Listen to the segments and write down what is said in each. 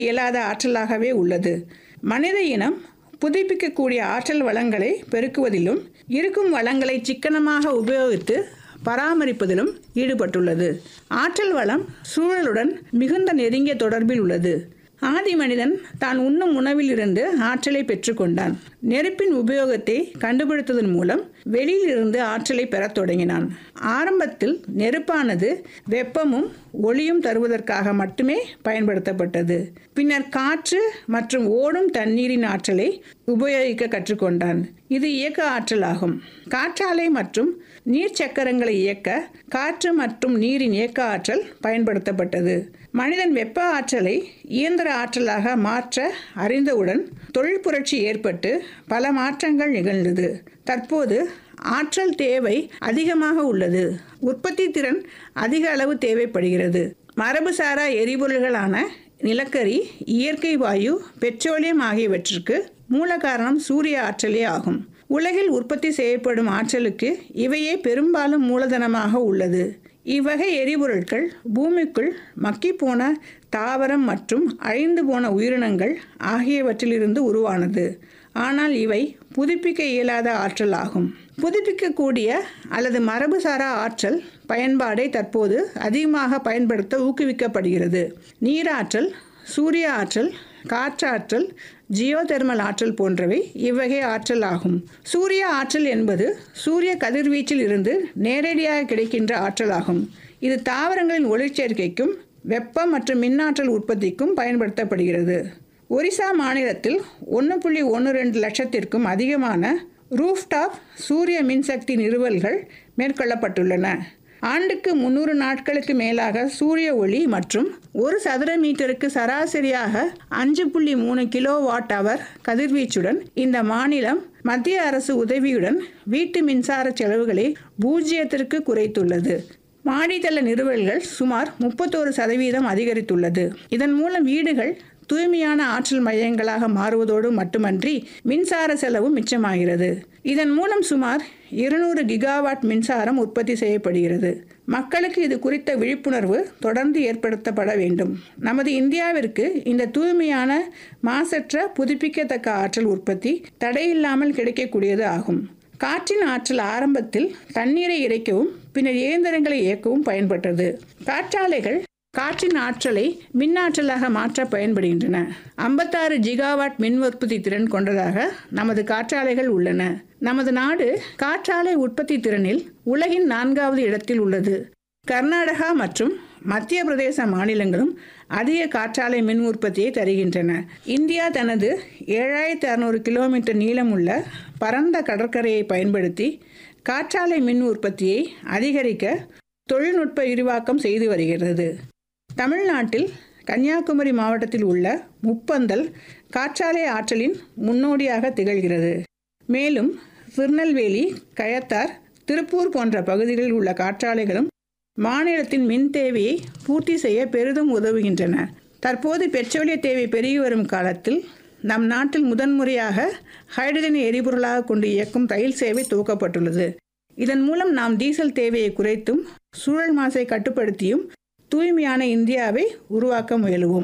இயலாத ஆற்றலாகவே உள்ளது மனித இனம் புதுப்பிக்கக்கூடிய ஆற்றல் வளங்களை பெருக்குவதிலும் இருக்கும் வளங்களை சிக்கனமாக உபயோகித்து பராமரிப்பதிலும் ஈடுபட்டுள்ளது ஆற்றல் வளம் சூழலுடன் மிகுந்த நெருங்கிய தொடர்பில் உள்ளது ஆதி மனிதன் தான் உண்ணும் உணவிலிருந்து ஆற்றலை பெற்றுக்கொண்டான் நெருப்பின் உபயோகத்தை கண்டுபிடித்ததன் மூலம் வெளியிலிருந்து ஆற்றலை பெறத் தொடங்கினான் ஆரம்பத்தில் நெருப்பானது வெப்பமும் ஒளியும் தருவதற்காக மட்டுமே பயன்படுத்தப்பட்டது பின்னர் காற்று மற்றும் ஓடும் தண்ணீரின் ஆற்றலை உபயோகிக்க கற்றுக்கொண்டான் இது இயக்க ஆற்றலாகும் காற்றாலை மற்றும் நீர் சக்கரங்களை இயக்க காற்று மற்றும் நீரின் இயக்க ஆற்றல் பயன்படுத்தப்பட்டது மனிதன் வெப்ப ஆற்றலை இயந்திர ஆற்றலாக மாற்ற அறிந்தவுடன் தொழில் புரட்சி ஏற்பட்டு பல மாற்றங்கள் நிகழ்ந்தது தற்போது ஆற்றல் தேவை அதிகமாக உள்ளது உற்பத்தி திறன் அதிக அளவு தேவைப்படுகிறது மரபுசாரா எரிபொருள்களான நிலக்கரி இயற்கை வாயு பெட்ரோலியம் ஆகியவற்றிற்கு மூல காரணம் சூரிய ஆற்றலே ஆகும் உலகில் உற்பத்தி செய்யப்படும் ஆற்றலுக்கு இவையே பெரும்பாலும் மூலதனமாக உள்ளது இவ்வகை எரிபொருட்கள் பூமிக்குள் மக்கிப்போன தாவரம் மற்றும் அழிந்து போன உயிரினங்கள் ஆகியவற்றிலிருந்து உருவானது ஆனால் இவை புதுப்பிக்க இயலாத ஆற்றல் ஆகும் புதுப்பிக்கக்கூடிய அல்லது மரபுசாரா ஆற்றல் பயன்பாடை தற்போது அதிகமாக பயன்படுத்த ஊக்குவிக்கப்படுகிறது நீராற்றல் சூரிய ஆற்றல் காற்றாற்றல் ஜியோதெர்மல் ஆற்றல் போன்றவை இவ்வகை ஆற்றல் ஆகும் சூரிய ஆற்றல் என்பது சூரிய கதிர்வீச்சில் இருந்து நேரடியாக கிடைக்கின்ற ஆற்றலாகும் இது தாவரங்களின் ஒளிச்சேர்க்கைக்கும் வெப்பம் மற்றும் மின்னாற்றல் உற்பத்திக்கும் பயன்படுத்தப்படுகிறது ஒரிசா மாநிலத்தில் ஒன்று புள்ளி ஒன்று ரெண்டு லட்சத்திற்கும் அதிகமான ரூஃப்டாப் சூரிய மின்சக்தி நிறுவல்கள் மேற்கொள்ளப்பட்டுள்ளன ஆண்டுக்கு முந்நூறு நாட்களுக்கு மேலாக சூரிய ஒளி மற்றும் ஒரு சதுர மீட்டருக்கு சராசரியாக அஞ்சு புள்ளி மூணு கிலோ வாட் அவர் கதிர்வீச்சுடன் இந்த மாநிலம் மத்திய அரசு உதவியுடன் வீட்டு மின்சார செலவுகளை பூஜ்ஜியத்திற்கு குறைத்துள்ளது மாடித்தள நிறுவல்கள் சுமார் முப்பத்தோரு சதவீதம் அதிகரித்துள்ளது இதன் மூலம் வீடுகள் தூய்மையான ஆற்றல் மையங்களாக மாறுவதோடு மட்டுமன்றி மின்சார செலவும் மிச்சமாகிறது இதன் மூலம் சுமார் இருநூறு கிகாவாட் மின்சாரம் உற்பத்தி செய்யப்படுகிறது மக்களுக்கு இது குறித்த விழிப்புணர்வு தொடர்ந்து ஏற்படுத்தப்பட வேண்டும் நமது இந்தியாவிற்கு இந்த தூய்மையான மாசற்ற புதுப்பிக்கத்தக்க ஆற்றல் உற்பத்தி தடையில்லாமல் கிடைக்கக்கூடியது ஆகும் காற்றின் ஆற்றல் ஆரம்பத்தில் தண்ணீரை இறைக்கவும் பின்னர் இயந்திரங்களை இயக்கவும் பயன்பட்டது காற்றாலைகள் காற்றின் ஆற்றலை மின்னாற்றலாக மாற்ற பயன்படுகின்றன ஐம்பத்தாறு ஜிகாவாட் மின் உற்பத்தி திறன் கொண்டதாக நமது காற்றாலைகள் உள்ளன நமது நாடு காற்றாலை உற்பத்தி திறனில் உலகின் நான்காவது இடத்தில் உள்ளது கர்நாடகா மற்றும் மத்திய பிரதேச மாநிலங்களும் அதிக காற்றாலை மின் உற்பத்தியை தருகின்றன இந்தியா தனது ஏழாயிரத்தி அறநூறு கிலோமீட்டர் நீளமுள்ள பரந்த கடற்கரையை பயன்படுத்தி காற்றாலை மின் உற்பத்தியை அதிகரிக்க தொழில்நுட்ப விரிவாக்கம் செய்து வருகிறது தமிழ்நாட்டில் கன்னியாகுமரி மாவட்டத்தில் உள்ள முப்பந்தல் காற்றாலை ஆற்றலின் முன்னோடியாக திகழ்கிறது மேலும் திருநெல்வேலி கயத்தார் திருப்பூர் போன்ற பகுதிகளில் உள்ள காற்றாலைகளும் மாநிலத்தின் மின் தேவையை பூர்த்தி செய்ய பெரிதும் உதவுகின்றன தற்போது பெட்ரோலிய தேவை பெருகி வரும் காலத்தில் நம் நாட்டில் முதன்முறையாக ஹைட்ரஜன் எரிபொருளாக கொண்டு இயக்கும் ரயில் சேவை துவக்கப்பட்டுள்ளது இதன் மூலம் நாம் டீசல் தேவையை குறைத்தும் சூழல் மாசை கட்டுப்படுத்தியும் தூய்மையான இந்தியாவை உருவாக்க முயலுவோம்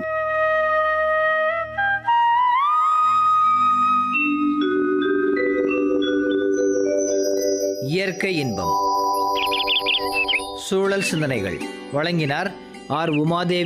இயற்கை இன்பம் சூழல் சிந்தனைகள் வழங்கினார் ஆர் உமாதேவி